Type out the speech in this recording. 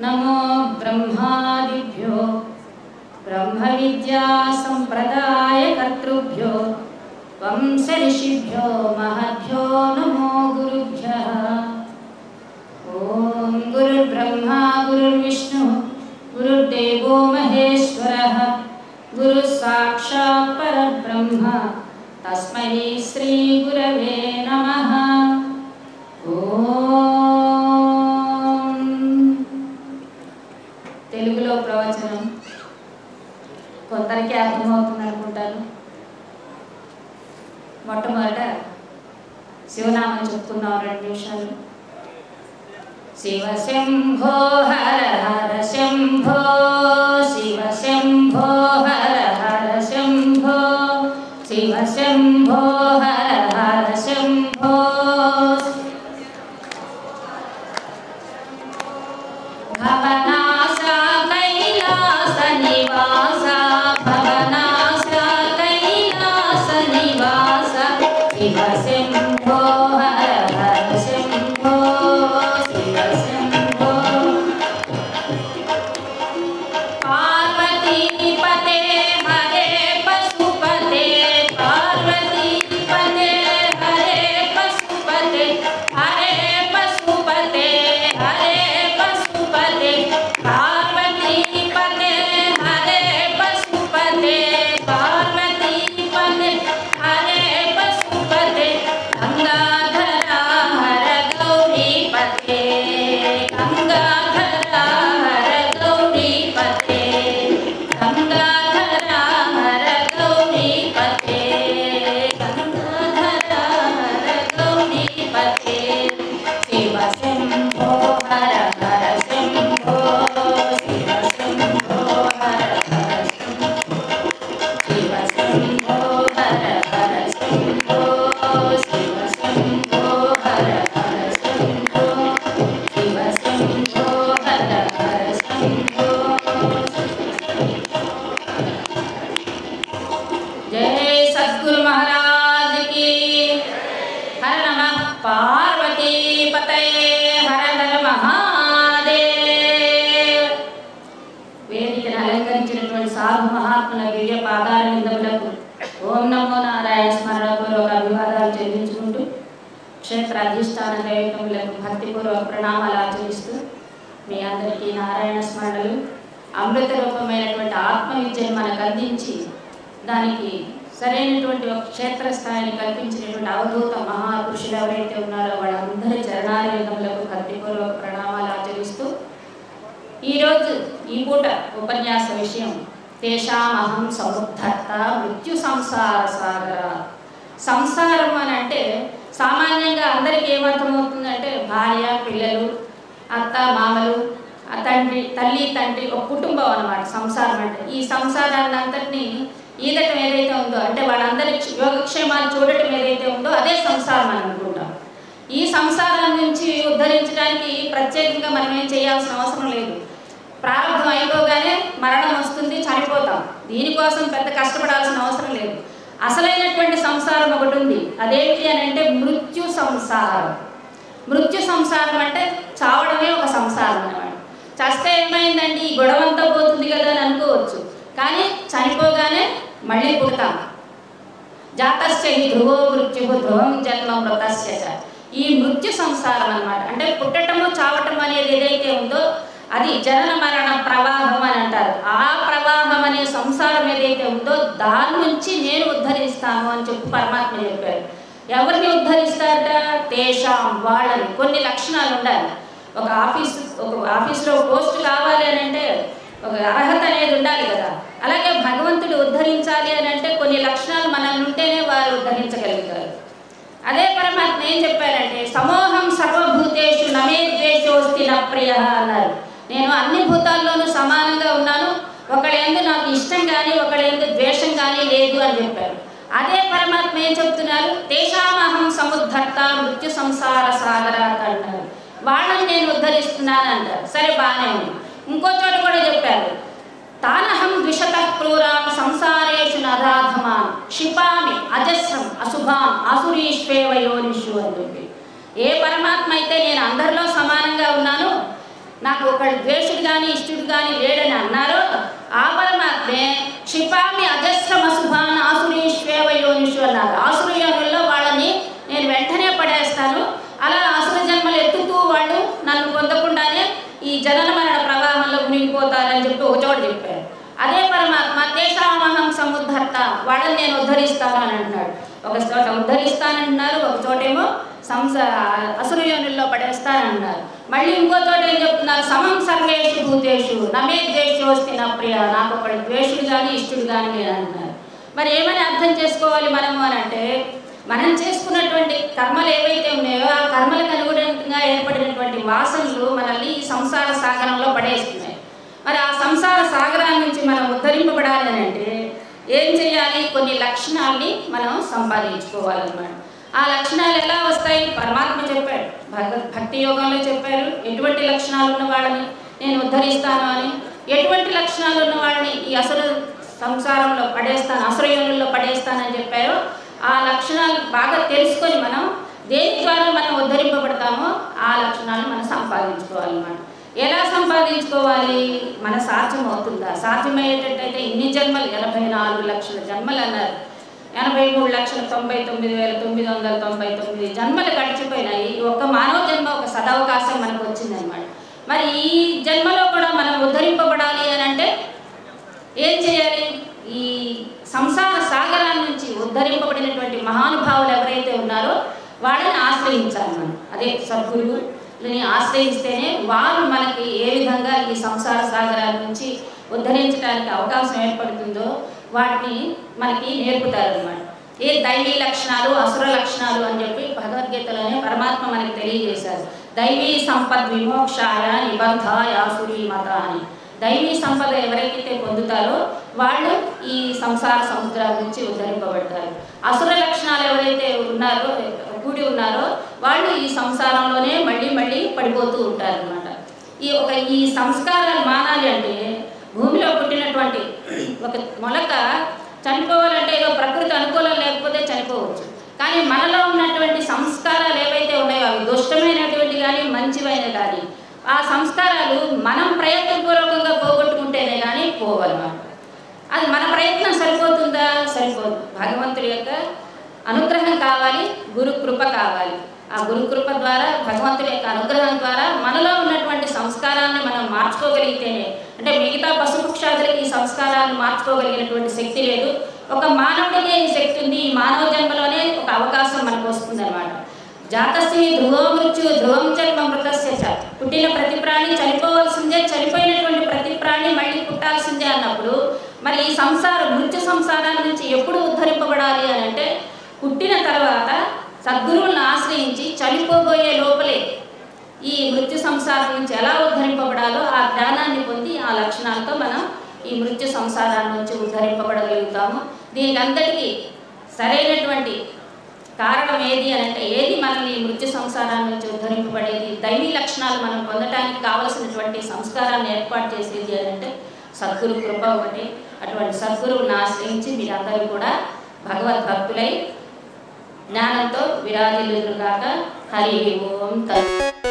నమో బ్రహ్మాదిభ్యో బ్రహ్మ విద్యా సంప్రదాయ కర్తృభ్యో వంశ ఋషిభ్యో మహద్భ్యో నమో గురుభ్యః ఓం గురుర్బ్రహ్మా గురుర్విష్ణు గురుర్దేవో మహేశ్వరः గురు సాక్షాత్ పరబ్రహ్మ తస్మై శ్రీ గురవే నమః ఓం తెలుగులో ప్రవచనం కొందరికి అర్థమవుతుంది అనుకుంటాను మొట్టమొదట శివనామం చెప్పుకుందాం రెండు నిమిషాలు శివ శంభో హర హర శంభో శివ శంభో హర హర శంభో శివ శంభో హర హర శంభో భవనాశ కైలాస నివాస భవనాశ కైలాస నివాస శివ శంభో హర హర శంభో శివ శంభో పార్వతీపతే హరే పశుపతే పార్వతీపతే హరే పశుపతే హరే పశుపతే హరే పశుపతే పార్వతీపతే హరే పశుపతే పార్వతీపతే హరే పశుపతే గంగాధర హర గౌరీపతే గంగాధర హర గౌరీపతే గంగాధర హర గౌరీపతే గంగాధర హర గౌరీపతే శివ శంభో హర హర శంభో శివ శంభో హర హర శివ శంభో హర హర శంభో శివ శంభో హర హర శంభో శివ శంభో హర హర శంభో జై సద్గురు మహారాజ్ కి హర నమ పార్వతీ పతయే హర హర మహాదేవ్ వేదికను అలంకరించినటువంటి సాధు మహాత్ముల దివ్య పాదాల నిందములకు ఓం నమో నారాయణ స్మరణపూర్వక అభివాదాలు చెల్లించుకుంటూ క్షేత్ర అధిష్టాన దైవములకు భక్తిపూర్వక ప్రణామాలు ఆచరిస్తూ మీ అందరికీ నారాయణ స్మరణలు అమృత రూపమైనటువంటి ఆత్మ విద్యను మనకు అందించి దానికి సరైనటువంటి ఒక క్షేత్ర స్థాయిని కల్పించినటువంటి అవధూత మహాపురుషులు ఎవరైతే ఉన్నారో వాళ్ళందరి చరణాలయములకు భక్తిపూర్వక ప్రణామాలు ఆచరిస్తూ ఈరోజు ఈ పూట ఉపన్యాస విషయం తేషామహం సముద్ధర్త మృత్యు సంసార సాగర సంసారం అని అంటే సామాన్యంగా అందరికీ ఏమర్థమవుతుందంటే భార్య పిల్లలు అత్త మామలు ఆ తండ్రి తల్లి తండ్రి ఒక కుటుంబం అన్నమాట సంసారం అంటే ఈ సంసారాన్ని అంతటినీ ఈదటం ఏదైతే ఉందో అంటే వాళ్ళందరి యోగక్షేమాలు చూడటం ఏదైతే ఉందో అదే సంసారం అని అనుకుంటాం ఈ సంసారం నుంచి ఉద్ధరించడానికి ప్రత్యేకంగా మనం ఏం చేయాల్సిన అవసరం లేదు ప్రారంభం అయిపోగానే మరణం వస్తుంది చనిపోతాం దీనికోసం పెద్ద కష్టపడాల్సిన అవసరం లేదు అసలైనటువంటి సంసారం ఒకటి ఉంది అదేంటి అని అంటే మృత్యు సంసారం మృత్యు సంసారం అంటే చావడమే ఒక సంసారం అన్నమాట చస్తే ఏమైందండి ఈ గొడవంతా పోతుంది కదా అని అనుకోవచ్చు కానీ చనిపోగానే మళ్ళీ పుడతాం జాతస్య హి ధ్రువో మృత్యు ధ్రువం జన్మ మృతస్య చ. ఈ మృత్యు సంసారం అన్నమాట అంటే పుట్టటము చావటం అనేది ఏదైతే ఉందో అది జనన మరణ ప్రవాహం అని అంటారు ఆ ప్రవాహం అనే సంసారం ఏదైతే ఉందో దాని నుంచి నేను ఉద్ధరిస్తాను అని చెప్పి పరమాత్మ చెప్పారు ఎవరిని ఉద్ధరిస్తారట తేషాం వాళ్ళని కొన్ని లక్షణాలు ఉండాలి ఒక ఆఫీస్ ఒక ఆఫీస్లో పోస్ట్ కావాలి అని అంటే ఒక అర్హత అనేది ఉండాలి కదా అలాగే భగవంతుడు ఉద్ధరించాలి అని అంటే కొన్ని లక్షణాలు మనల్ని ఉంటేనే వారు ఉద్ధరించగలుగుతారు అదే పరమాత్మ ఏం చెప్పారంటే సమూహం సర్వభూతేషు నమే ద్వేషోస్తి నా ప్రియ అన్నారు నేను అన్ని భూతాల్లోనూ సమానంగా ఉన్నాను ఒకళ్ళెందు నాకు ఇష్టం కానీ ఒకళ్ళెందు ద్వేషం కానీ లేదు అని చెప్పారు అదే పరమాత్మ ఏం చెప్తున్నారు తేషామహం సముద్ధర్త మృత్యు సంసార సాగరాత్ అంటారు వాళ్ళని నేను ఉద్ధరిస్తున్నాను అంటారు సరే బాగానే ఉంది ఇంకో చోట కూడా చెప్పారు తానహం ద్విషత క్రూరాం సంసారేషు నరాధమాన్ క్షిపామి అజస్రం అశుభాం అసురీష్వేవ యోనిషు అని చెప్పి ఏ పరమాత్మ అయితే నేను అందరిలో సమానంగా ఉన్నాను నాకు ఒకళ్ళు ద్వేషుడు కానీ ఇష్టుడు కానీ లేడని అన్నారో ఆ పరమాత్మే క్షిపామి అజస్రం అశుభాన్ ఆసురీష్వేవ యోనిషు అన్నారు ఆసురు యోనుల్లో వాళ్ళని నేను వెంటనే పడేస్తాను అలా అసుర జన్మలు ఎత్తుతూ వాళ్ళు నన్ను పొందకుండానే ఈ జనన మరణ ప్రవాహంలో మునిగిపోతారని చెప్పి ఒక చోట చెప్పారు అదే పరమాత్మ తేషామహం సముద్ధర్త వాళ్ళని నేను ఉద్ధరిస్తాను అని అంటున్నాడు ఒక చోట ఉద్ధరిస్తానంటున్నారు ఒక చోటేమో సంస అసురయోనుల్లో పడేస్తానన్నారు మళ్ళీ ఇంకో చోట ఏం చెప్తున్నారు సమం సర్వేషు భూతేషు నమే ద్వేషోస్తి నా ప్రియ నాకు ఒకడు ద్వేషుడు కానీ ఇష్టుడు కానీ లేదంటున్నారు మరి ఏమని అర్థం చేసుకోవాలి మనము అని అంటే మనం చేసుకున్నటువంటి కర్మలు ఏవైతే ఉన్నాయో ఆ కర్మలకు అనుగుణంగా ఏర్పడినటువంటి వాసనలు మనల్ని ఈ సంసార సాగరంలో పడేస్తున్నాయి మరి ఆ సంసార సాగరాల నుంచి మనం ఉద్ధరింపబడాలి అని అంటే ఏం చేయాలి కొన్ని లక్షణాల్ని మనం సంపాదించుకోవాలన్నమాట ఆ లక్షణాలు ఎలా వస్తాయి పరమాత్మ చెప్పాడు భగవద్ భక్తి యోగంలో చెప్పారు ఎటువంటి లక్షణాలు ఉన్న వాళ్ళని నేను ఉద్ధరిస్తాను అని ఎటువంటి లక్షణాలు ఉన్న వాళ్ళని ఈ అసుర సంసారంలో పడేస్తాను అసురయోనుల్లో పడేస్తానని చెప్పారు ఆ లక్షణాలు బాగా తెలుసుకొని మనం దేని ద్వారా మనం ఉద్ధరింపబడతామో ఆ లక్షణాలను మనం సంపాదించుకోవాలన్నమాట ఎలా సంపాదించుకోవాలి మన సాధ్యం అవుతుందా సాధ్యమయ్యేటట్టయితే ఇన్ని జన్మలు ఎనభై నాలుగు లక్షల జన్మలు అన్నారు ఎనభై మూడు లక్షల తొంభై తొమ్మిది వేల తొమ్మిది వందల తొంభై తొమ్మిది జన్మలు గడిచిపోయినాయి ఒక్క మానవ జన్మ ఒక సదవకాశం మనకు వచ్చిందనమాట మరి ఈ జన్మలో కూడా మనం ఉద్ధరింపబడాలి అని అంటే ఏం చేయాలి ఈ సంసార సాగరాల నుంచి ఉద్ధరింపబడినటువంటి మహానుభావులు ఎవరైతే ఉన్నారో వాళ్ళని ఆశ్రయించాలి మనం అదే సద్గురువుని ఆశ్రయిస్తేనే వారు మనకి ఏ విధంగా ఈ సంసార సాగరాల నుంచి ఉద్ధరించడానికి అవకాశం ఏర్పడుతుందో వాటిని మనకి నేర్పుతారనమాట ఏ దైవీ లక్షణాలు అసుర లక్షణాలు అని చెప్పి భగవద్గీతలోనే పరమాత్మ మనకి తెలియజేశారు దైవీ సంపద్ విమోక్షాయ నిబంధాయ ఆసురీ మత అని దైవీ సంపద ఎవరైతే పొందుతారో వాళ్ళు ఈ సంసార సముద్రాల నుంచి ఉద్ధరింపబడతారు అసుర లక్షణాలు ఎవరైతే ఉన్నారో కూడి ఉన్నారో వాళ్ళు ఈ సంసారంలోనే మళ్ళీ మళ్ళీ పడిపోతూ ఉంటారు అనమాట ఈ ఒక ఈ సంస్కారాలు మానాలి అంటే భూమిలో పుట్టినటువంటి ఒక మొలక చనిపోవాలంటే ఏదో ప్రకృతి అనుకూలం లేకపోతే చనిపోవచ్చు కానీ మనలో ఉన్నటువంటి సంస్కారాలు ఏవైతే ఉన్నాయో అవి దుష్టమైనటువంటి కానీ మంచివైన కానీ ఆ సంస్కారాలు మనం ప్రయత్నపూర్వకంగా పోగొట్టుకుంటేనే కానీ పోవన్నమాట అది మన ప్రయత్నం సరిపోతుందా సరిపోదు భగవంతుడి యొక్క అనుగ్రహం కావాలి గురు కృప కావాలి ఆ గురు కృప ద్వారా భగవంతుడి యొక్క అనుగ్రహం ద్వారా మనలో ఉన్నటువంటి సంస్కారాన్ని మనం మార్చుకోగలిగితేనే అంటే మిగతా పశుపక్షాదులకి ఈ సంస్కారాన్ని మార్చుకోగలిగినటువంటి శక్తి లేదు ఒక మానవుడికే ఈ శక్తి ఉంది ఈ మానవ జన్మలోనే ఒక అవకాశం మనకు వస్తుంది అనమాట జాతస్య ధ్రువ మృత్యు ధ్రువం జన్మ మృతస్య చ పుట్టిన ప్రతి ప్రాణి చనిపోవాల్సిందే చనిపోయినటువంటి ప్రతి ప్రాణి మళ్ళీ పుట్టాల్సిందే అన్నప్పుడు మరి ఈ సంసారం మృత్యు సంసారాల నుంచి ఎప్పుడు ఉద్ధరింపబడాలి అని అంటే పుట్టిన తర్వాత సద్గురువులను ఆశ్రయించి చనిపోబోయే లోపలే ఈ మృత్యు సంసారం నుంచి ఎలా ఉద్ధరింపబడాలో ఆ జ్ఞానాన్ని పొంది ఆ లక్షణాలతో మనం ఈ మృత్యు సంసారాల నుంచి ఉద్ధరింపబడగలుగుతాము దీనికి అంతటికీ సరైనటువంటి కారణం ఏది అని అంటే ఏది మనల్ని ఈ మృత్యు సంసారాల నుంచి ఉద్ధరింపబడేది దైవీ లక్షణాలు మనం పొందడానికి కావలసినటువంటి సంస్కారాన్ని ఏర్పాటు చేసేది అని అంటే సద్గురు కృప ఒకటి అటువంటి సద్గురువుని ఆశ్రయించి మీరందరూ కూడా భగవద్భక్తులై జ్ఞానంతో విరాజిల్లుగాక హరి ఓం తత్